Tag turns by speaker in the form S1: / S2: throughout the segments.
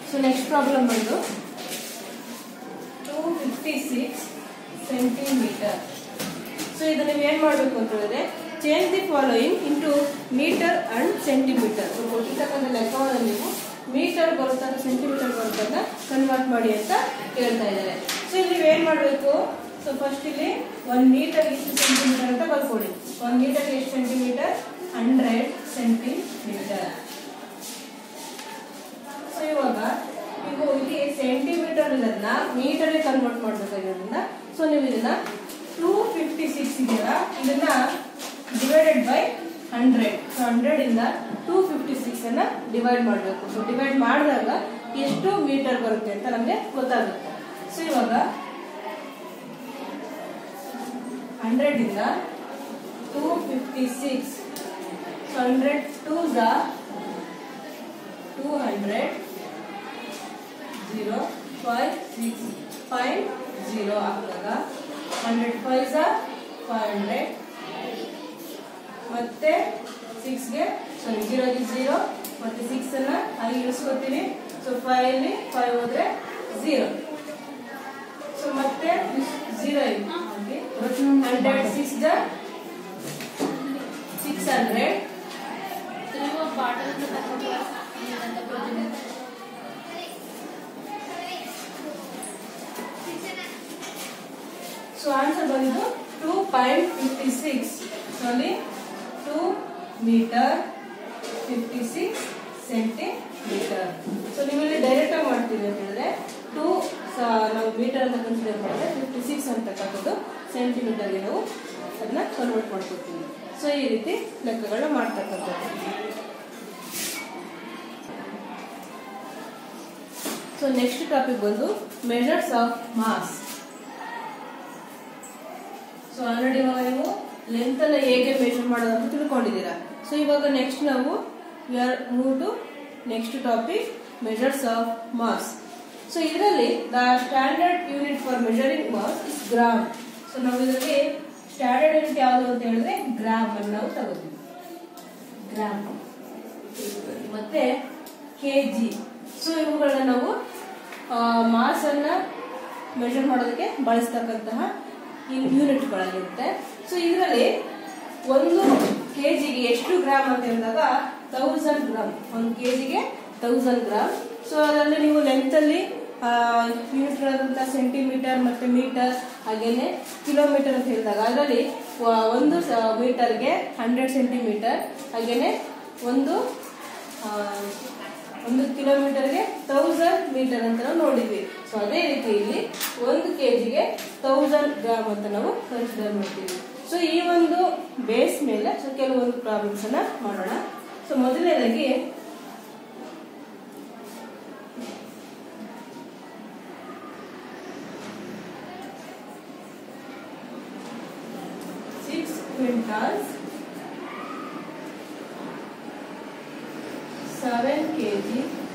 S1: So next problem ಬಂದು two fifty six centimetre so ಇದು ನೀವು ಏನು ಮಾಡಬೇಕು ಅಂತ ಹೇಳಿದ್ರೆ change the following into metre and centimetre so ಕೊಟ್ಟಿರ್ತಕ್ಕಂಥ ಲೆಕ್ಕವನ್ನು ನೀವು ಮೀಟರ್ ಬರುತ್ತಾ ಸೆಂಟಿಮೀಟರ್ ಬರುತ್ತಾ ಅಂತ ಕನ್ವರ್ಟ್ ಮಾಡಿ ಅಂತ ಕೇಳ್ತಾ ಇದ್ದಾರೆ ಸೊ ಇಲ್ಲಿ ನೀವು ಏನು ಮಾಡಬೇಕು ಸೊ ಫಸ್ಟ್ ಇಲ್ಲಿ ಒಂದು ಮೀಟರ್ ಎಷ್ಟು ಸೆಂಟಿಮೀಟರ್ ಅಂತ ಬರ್ಕೊಳ್ಳಿ ಒಂದು ಮೀಟರ್ ಎಷ್ಟು ಸೆಂಟಿಮೀಟರ್ ಹಂಡ್ರೆಡ್ ಸೆಂಟಿಮೀಟರ್ ಸೊ ಇವಾಗ ನೀವು ಇಲ್ಲಿ ಸೆಂಟಿಮೀಟರ್ ಇದನ್ನ ಮೀಟರ್ ಕನ್ವರ್ಟ್ ಮಾಡಬೇಕಾಗಿರೋದ್ರಿಂದ ಸೊ ನೀವು ಇದನ್ನ ಟೂ ಫಿಫ್ಟಿ ಸಿಕ್ಸ್ ಇದೆಯಲ್ಲ ಇದನ್ನ divided by hundred so hundred ಇಂದ ಟೂ ಫಿಫ್ಟಿ ಸಿಕ್ಸ್ ಅನ್ನ ಡಿವೈಡ್ ಮಾಡಬೇಕು ಸೊ ಡಿವೈಡ್ ಮಾಡಿದಾಗ ಎಷ್ಟು ಮೀಟರ್ ಬರುತ್ತೆ ಅಂತ ನಮಗೆ ಗೊತ್ತಾಗುತ್ತೆ ಸೊ ಇವಾಗ ಹಂಡ್ರೆಡ್ ಇಂದ two fifty six so hundred two ಝ two hundred zero five six five zero ಹಾಕಿದಾಗ ಹಂಡ್ರೆಡ್ ಫೈವ್ ಝ ಫೈವ್ ಹಂಡ್ರೆಡ್ ಮತ್ತೆ ಸಿಕ್ಸ್ಗೆ ಸಾರಿ ಜೀರೋಗೆ ಝೀರೋ ಮತ್ತೆ ಸಿಕ್ಸ್ ಅನ್ನ ಹಾಗೆ ಇಳಿಸ್ಕೊತೀವಿ ಸೊ ಫೈವ್ ಅಲ್ಲಿ ಫೈವ್ ಹೋದ್ರೆ ಝೀರೋ ಸೊ ಮತ್ತೆ zero hundred six the six hundred
S2: ನೀವು ಬಾಟಲ್ ತಗೊಂಡು ನೀರಂತ ಕೊಡ್ತೀನಿ
S1: ಸೊ ಆನ್ಸರ್ ಬಂದು two point fifty six so ಅಲ್ಲಿ two meter fifty six centimetre so ನೀವಿಲ್ಲಿ ಡೈರೆಕ್ಟ್ ಆಗಿ ಮಾಡ್ತೀವಿ ಅಂತ ಹೇಳಿದ್ರೆ ಟೂ ನಾವು ಮೀಟರ್ ಅಂತ ಕನ್ಸಿಡರ್ ಮಾಡಿದ್ರೆ ಫಿಫ್ಟಿ ಸಿಕ್ಸ್ ಅಂತಕ್ಕಂಥದ್ದು ಸೆಂಟಿಮೀಟರ್ಗೆ ನಾವು ಅದನ್ನ ಕನ್ವರ್ಟ್ ಮಾಡ್ಕೊತೀವಿ ಸೊ ಈ ರೀತಿ ಲೆಕ್ಕಗಳನ್ನ ಮಾಡ್ತಕ್ಕಂಥದ್ದು ಸೊ ನೆಕ್ಸ್ಟ್ ಟಾಪಿಕ್ ಬಂದು measures of mass so already ಇವಾಗ ನೀವು ಲೆಂತ್ ಅನ್ನ ಹೇಗೆ ಮೆಷರ್ ಮಾಡೋದು ಅಂತ ತಿಳ್ಕೊಂಡಿದ್ದೀರಾ ಸೊ ಇವಾಗ ನೆಕ್ಸ್ಟ್ ನಾವು we are move to next topic measures of mass so ಇದರಲ್ಲಿ the standard unit for measuring mass is gram so ನಾವು ಇದರಲ್ಲಿ ಸ್ಟ್ಯಾಂಡರ್ಡ್ ಯೂನಿಟ್ ಯಾವುದು ಅಂತ ಹೇಳಿದ್ರೆ ಗ್ರಾಮ್ ಅನ್ನು ನಾವು ತಗೋತೀವಿ ಗ್ರಾಮ್ ಮತ್ತೆ ಕೆ ಜಿ ಸೊ ಇವುಗಳನ್ನ ನಾವು ಮಾಸ್ ಅನ್ನ ಮೆಷರ್ ಮಾಡೋದಕ್ಕೆ ಬಳಸ್ತಕ್ಕಂತಹ ಯೂನಿಟ್ಗಳಾಗಿರುತ್ತೆ ಸೊ ಇದರಲ್ಲಿ ಒಂದು ಕೆ ಜಿಗೆ ಎಷ್ಟು ಗ್ರಾಮ್ ಅಂತ ಹೇಳಿದಾಗ ತೌಸಂಡ್ ಗ್ರಾಮ್ ಒಂದು ಕೆ ಜಿಗೆ ತೌಸಂಡ್ ಗ್ರಾಮ್ ಸೊ ಅದರಲ್ಲಿ ನೀವು ಲೆಂತಲ್ಲಿ ಯೂನಿಟ್ಗಳಾದಂಥ ಸೆಂಟಿಮೀಟರ್ ಮತ್ತು ಮೀಟರ್ ಹಾಗೇನೆ ಕಿಲೋಮೀಟರ್ ಅಂತ ಹೇಳಿದಾಗ ಅದರಲ್ಲಿ ಒಂದು ಮೀಟರ್ಗೆ ಹಂಡ್ರೆಡ್ ಸೆಂಟಿಮೀಟರ್ ಹಾಗೇನೆ ಒಂದು ಆ, ಒಂದು ಕಿಲೋಮೀಟರ್ಗೆ ತೌಸಂಡ್ ಮೀಟರ್ ಅಂತ ನಾವು ನೋಡಿದ್ವಿ ಸೊ ಅದೇ ರೀತಿ ಇಲ್ಲಿ ಒಂದು ಕೆ ಜಿಗೆ ತೌಸಂಡ್ ಗ್ರಾಮ್ ಅಂತ ನಾವು ಕನ್ಸಿಡರ್ ಮಾಡ್ತೀವಿ ಸೊ ಈ ಒಂದು ಬೇಸ್ ಮೇಲೆ ಸೊ ಕೆಲವೊಂದು ಪ್ರಾಬ್ಲಮ್ಸ್ ಅನ್ನ ಮಾಡೋಣ ಸೊ ಮೊದಲನೇದಾಗಿ six quintals seven kg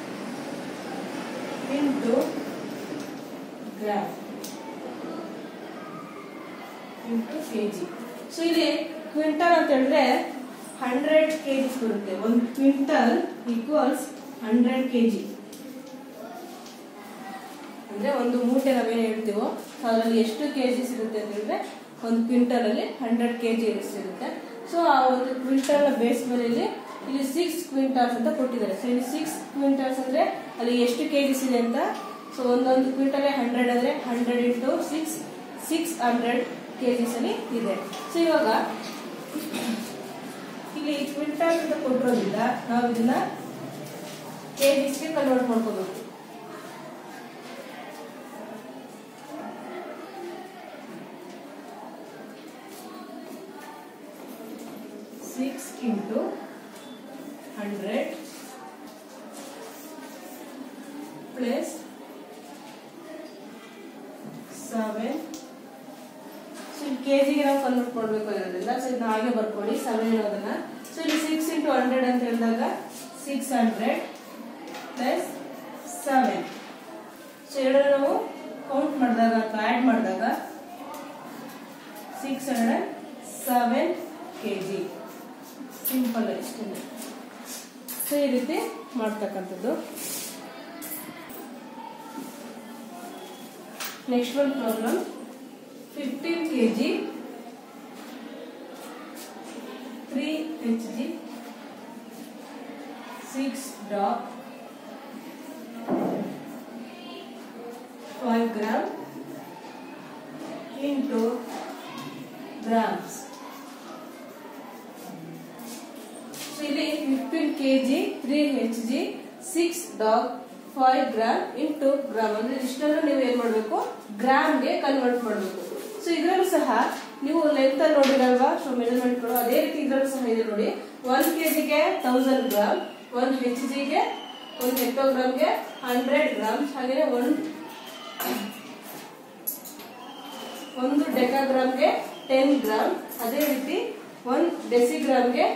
S1: into gram into kg so ಇಲ್ಲಿ ಕ್ವಿಂಟಲ್ ಅಂತ ಹೇಳಿದ್ರೆ ಹಂಡ್ರೆಡ್ ಕೆಜಿಸ್ ಬರುತ್ತೆ ಒಂದು ಕ್ವಿಂಟಲ್ ಈಕ್ವಲ್ಸ್ ಹಂಡ್ರೆಡ್ ಕೆಜಿ ಅಂದ್ರೆ ಒಂದು ಮೂಟೆ ನಾವೇನು ಹೇಳ್ತೀವೋ ಅದರಲ್ಲಿ ಎಷ್ಟು ಕೆಜಿಸ್ ಇರುತ್ತೆ ಅಂತ ಹೇಳಿದ್ರೆ ಒಂದು ಕ್ವಿಂಟಲ್ ಅಲ್ಲಿ ಹಂಡ್ರೆಡ್ ಕೆಜಿ ಇರುತ್ತೆ ಸೊ ಆ ಒಂದು ಕ್ವಿಂಟಲ್ ಬೇಸ್ ಮೇಲೆ ಇಲ್ಲಿ ಇಲ್ಲಿ ಸಿಕ್ಸ್ ಕ್ವಿಂಟಲ್ಸ್ ಅಂತ ಕೊಟ್ಟಿದ್ದಾರೆ ಸೊ ಇಲ್ಲಿ ಸಿಕ್ಸ್ ಕ್ವಿಂಟಲ್ಸ್ ಅಂದ್ರೆ ಅಲ್ಲಿ ಎಷ್ಟು ಕೆಜಿಸ್ ಇದೆ ಅಂತ ಸೊ ಒಂದೊಂದು ಕ್ವಿಂಟಲ್ ಹಂಡ್ರೆಡ್ ಅಂದ್ರೆ hundred into six six hundred KGs ಅಲ್ಲಿ ಇದೆ ಸೊ ಇವಾಗ ಇಲ್ಲಿ ಕ್ವಿಂಟಲ್ ಅಂತ ಕೊಟ್ಟಿರೋದ್ರಿಂದ ನಾವು ಇದನ್ನ ಕೆಜಿಸ್ಗೆ ಕನ್ವರ್ಟ್ ಮಾಡ್ಕೋಬೇಕು six into hundred plus seven so ಇಲ್ಲಿ ಕೆ ಜಿಗೆ ನಾವು ಕನ್ವರ್ಟ್ ಮಾಡಬೇಕು ಇರೋದ್ರಿಂದ ಸೊ ಇದನ್ನ ಹಾಗೆ ಬರ್ಕೊಳ್ಳಿ ಸೆವೆನ್ ಇರೋದನ್ನ ಸೊ ಇಲ್ಲಿ ಸಿಕ್ಸ್ ಇಂಟು ಹಂಡ್ರೆಡ್ ಅಂತ ಹೇಳಿದಾಗ six hundred plus seven so ಎರಡನ್ನ ನಾವು ಕೌಂಟ್ ಮಾಡಿದಾಗ ಅಥವಾ ಆ್ಯಡ್ ಮಾಡಿದಾಗ six hundred seven K G simple ಇಷ್ಟೇ ಸೊ ಈ ರೀತಿ ಮಾಡ್ತಕ್ಕಂಥದ್ದು ನೆಕ್ಸ್ಟ್ ಒಂದು problem fifteen K G three H G six dot five gram into grams so ಇಲ್ಲಿ fifteen K G three H G six dot five gram into gram ಅಂದ್ರೆ ಇಷ್ಟನ್ನು ನೀವು ಏನ್ ಮಾಡಬೇಕು ಗ್ರಾಮ್ಗೆ ಕನ್ವರ್ಟ್ ಮಾಡಬೇಕು ಸೊ ಇದರಲ್ಲೂ ಸಹ ನೀವು ಲೆಂತ್ ಅಲ್ಲಿ ನೋಡಿರಲ್ವಾ ಸೊ ಮೆಜರ್ಮೆಂಟ್ಗಳು ಅದೇ ರೀತಿ ಇದರಲ್ಲೂ ಸಹ ಇದೆ ನೋಡಿ ಒನ್ ಕೆ ಜಿಗೆ ತೌಸಂಡ್ ಗ್ರಾಮ್ ಒನ್ ಹೆಚ್ ಜಿಗೆ ಒಂದು ಹೆಕ್ಟೋಗ್ರಾಮ್ಗೆ ಹಂಡ್ರೆಡ್ ಗ್ರಾಮ್ಸ್ ಹಾಗೆಯೇ ಒನ್ ಒಂದು ಡೆಕಾಗ್ರಾಮ್ಗೆ ಟೆನ್ ಗ್ರಾಮ್ ಅದೇ ರೀತಿ ಒನ್ ಡೆಸಿಗ್ರಾಮ್ಗೆ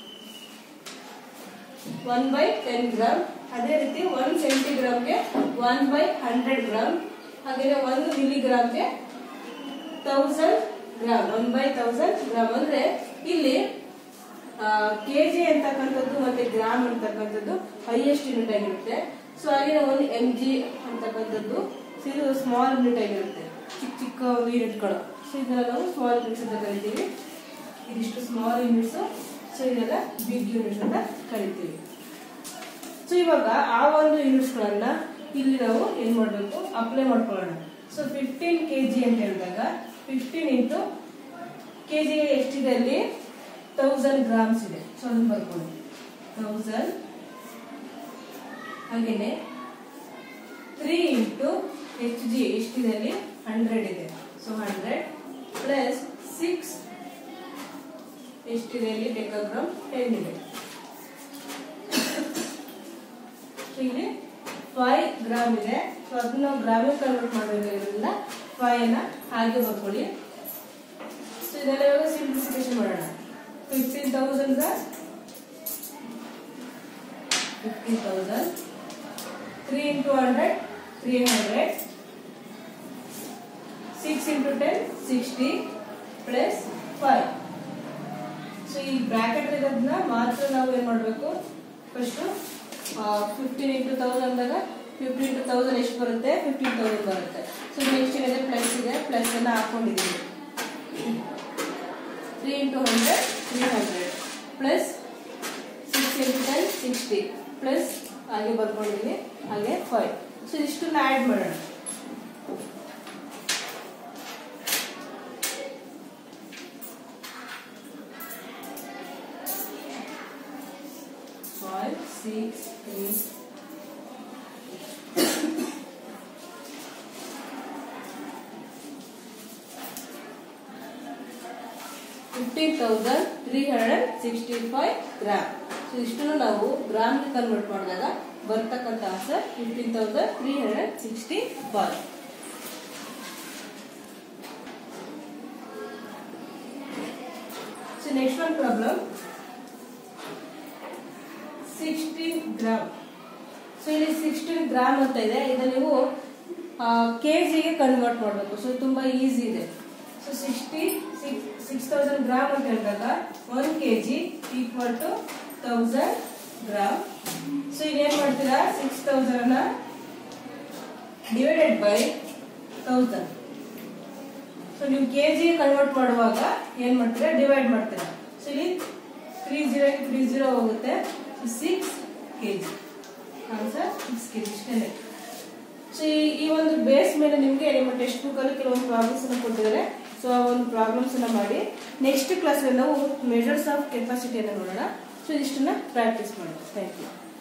S1: ಒನ್ ಬೈ ಟೆನ್ ಗ್ರಾಮ್ ಅದೇ ರೀತಿ ಒನ್ ಸೆಂಟಿಗ್ರಾಮ್ಗೆ ಒನ್ ಬೈ ಹಂಡ್ರೆಡ್ ಗ್ರಾಮ್ ಹಾಗೆಯೇ ಒಂದು ಮಿಲಿಗ್ರಾಮ್ಗೆ thousand gram one by thousand gram ಅಂದ್ರೆ ಇಲ್ಲಿ ಕೆಜಿ ಅಂತಕ್ಕಂಥದ್ದು ಮತ್ತೆ ಗ್ರಾಮ್ ಅಂತಕ್ಕಂಥದ್ದು ಹೈಯೆಸ್ಟ್ ಯೂನಿಟ್ ಆಗಿರುತ್ತೆ ಸೊ ಹಾಗೆ ಒಂದು ಎಂ ಜಿ ಅಂತಕ್ಕಂಥದ್ದು ಸೊ ಇದು ಸ್ಮಾಲ್ ಯೂನಿಟ್ ಆಗಿರುತ್ತೆ ಚಿಕ್ಕ ಚಿಕ್ಕ ಒಂದು ಯೂನಿಟ್ಗಳು ಸೊ ಇದನ್ನ ನಾವು ಸ್ಮಾಲ್ ಯೂನಿಟ್ಸ್ ಅಂತ ಕರಿತೀವಿ ಇದಿಷ್ಟು ಸ್ಮಾಲ್ ಯೂನಿಟ್ಸ್ ಸೊ ಇದೆಲ್ಲ ಬಿಗ್ ಯೂನಿಟ್ಸ್ ಅಂತ ಕರಿತೀವಿ ಸೊ ಇವಾಗ ಆ ಒಂದು ಯೂನಿಟ್ಸ್ಗಳನ್ನ ಇಲ್ಲಿ ನಾವು ಏನ್ ಮಾಡಬೇಕು ಅಪ್ಲೈ ಮಾಡ್ಕೊಳ್ಳೋಣ ಸೊ ಫಿಫ್ಟೀನ್ ಕೆ ಜಿ ಅಂತ ಹೇಳಿದಾಗ ಫಿಫ್ಟೀನ್ ಇಂಟು ಕೆ ಜಿಗೆ ಎಷ್ಟಿದೆ ಅಲ್ಲಿ ತೌಸಂಡ್ ಗ್ರಾಮ್ಸ್ ಇದೆ ಸೊ ಅದನ್ನ ಬರ್ಕೊಳ್ಳಿ ತೌಸಂಡ್ ಹಾಗೇನೆ ತ್ರೀ ಇಂಟು ಎಚ್ ಜಿ ಎಷ್ಟಿದೆ ಅಲ್ಲಿ ಹಂಡ್ರೆಡ್ ಇದೆ ಸೊ ಹಂಡ್ರೆಡ್ ಪ್ಲಸ್ ಸಿಕ್ಸ್ ಎಷ್ಟಿದೆ ಅಲ್ಲಿ ಡೆಕಾಗ್ರಾಮ್ ಟೆನ್ ಇದೆ ಸೊ ಇಲ್ಲಿ ಫೈವ್ ಗ್ರಾಮ್ ಇದೆ ಸೊ ಅದನ್ನ ನಾವು ಗ್ರಾಮಿಗೆ ಕನ್ವರ್ಟ್ ಮಾಡಬೇಕಾಗಿರೋದ್ರಿಂದ ಫೈವ್ ಅನ್ನ ಹಾಗೆ ಬರ್ಕೊಳ್ಳಿ ಸೊ ಇದೆಲ್ಲ ಇವಾಗ ಸಿಂಪ್ಲಿಫಿಕೇಶನ್ ಮಾಡೋಣ fifteen thousand fifteen thousand three into hundred three hundred six into ten sixty plus five so ಈ ಬ್ರಾಕೆಟ್ ಇರೋದನ್ನ ಮಾತ್ರ ನಾವು ಏನ್ ಮಾಡಬೇಕು ಫಸ್ಟ್ ಫಿಫ್ಟೀನ್ ಇಂಟು ತೌಸಂಡ್ ಅಂದಾಗ ಫಿಫ್ಟೀನ್ ಇಂಟು ತೌಸಂಡ್ ಎಷ್ಟು ಬರುತ್ತೆ ಫಿಫ್ಟೀನ್ ತೌಸಂಡ್ ಬರುತ್ತೆ ಸೊ ನೆಕ್ಸ್ಟ್ ಏನಿದೆ ಪ್ಲಸ್ ಇದೆ ಪ್ಲಸ್ ಅನ್ನ ಹಾಕೊಂಡಿದ್ದೀವಿ three into hundred three hundred plus six into ten sixty plus ಹಾಗೆ ಬರ್ಕೊಂಡಿದ್ದೀವಿ ಹಾಗೆ ಫೈವ್ ಸೊ ಇಷ್ಟನ್ನ ಆ್ಯಡ್ ಮಾಡೋಣ five, six, eight. Fifteen thousand three hundred sixty five gram so ಇಷ್ಟನ್ನು ನಾವು ಗ್ರಾಮ್ಗೆ ಕನ್ವರ್ಟ್ ಮಾಡಿದಾಗ ಬರ್ತಕ್ಕಂಥ answer fifteen thousand three hundred sixty five so next one problem sixteen gram so ಇಲ್ಲಿ ಸಿಕ್ಸ್ಟೀನ್ ಗ್ರಾಮ್ ಅಂತ ಇದೆ ಇದನ್ನ ನೀವು ಕೆ ಜಿಗೆ ಕನ್ವರ್ಟ್ ಮಾಡಬೇಕು ಸೊ ತುಂಬಾ ಈಸಿ ಇದೆ so sixty six six thousand gram ಅಂತ ಹೇಳಿದಾಗ one K G equal to thousand gram so ಈಗ ಏನ್ ಮಾಡ್ತೀರಾ six thousand divided by thousand so ನೀವು ಕೆ ಜಿ ಕನ್ವರ್ಟ್ ಮಾಡುವಾಗ ಏನ್ ಮಾಡ್ತೀರಾ ಡಿವೈಡ್ ಮಾಡ್ತೀರಾ ಸೊ ಇಲ್ಲಿ ತ್ರೀ ಜೀರೋ ತ್ರೀ ಜೀರೋ ಹೋಗುತ್ತೆ six K G answer six K G ಇಷ್ಟೇ ಸೊ ಈ ಒಂದು ಬೇಸ್ ಮೇಲೆ ನಿಮಗೆ ನಿಮ್ಮ ಟೆಕ್ಸ್ಟ್ ಬುಕ್ ಅಲ್ಲಿ ಕೆಲವೊಂದು ಪ್ರಾಬ್ಲಮ್ಸ್ ಅನ್ನು ಕೊಟ್ಟಿದ್ದಾರೆ ಸೊ ಆ ಒಂದು ಪ್ರಾಬ್ಲಮ್ಸ್ ಅನ್ನ ಮಾಡಿ ನೆಕ್ಸ್ಟ್ ಕ್ಲಾಸ್ ನಾವು ಮೆಜರ್ಸ್ ಆಫ್ ಕೆಪಾಸಿಟಿಯನ್ನು ನೋಡೋಣ ಸೊ ಇದಿಷ್ಟನ್ನ ಪ್ರಾಕ್ಟೀಸ್ ಮಾಡೋಣ ಥ್ಯಾಂಕ್ ಯು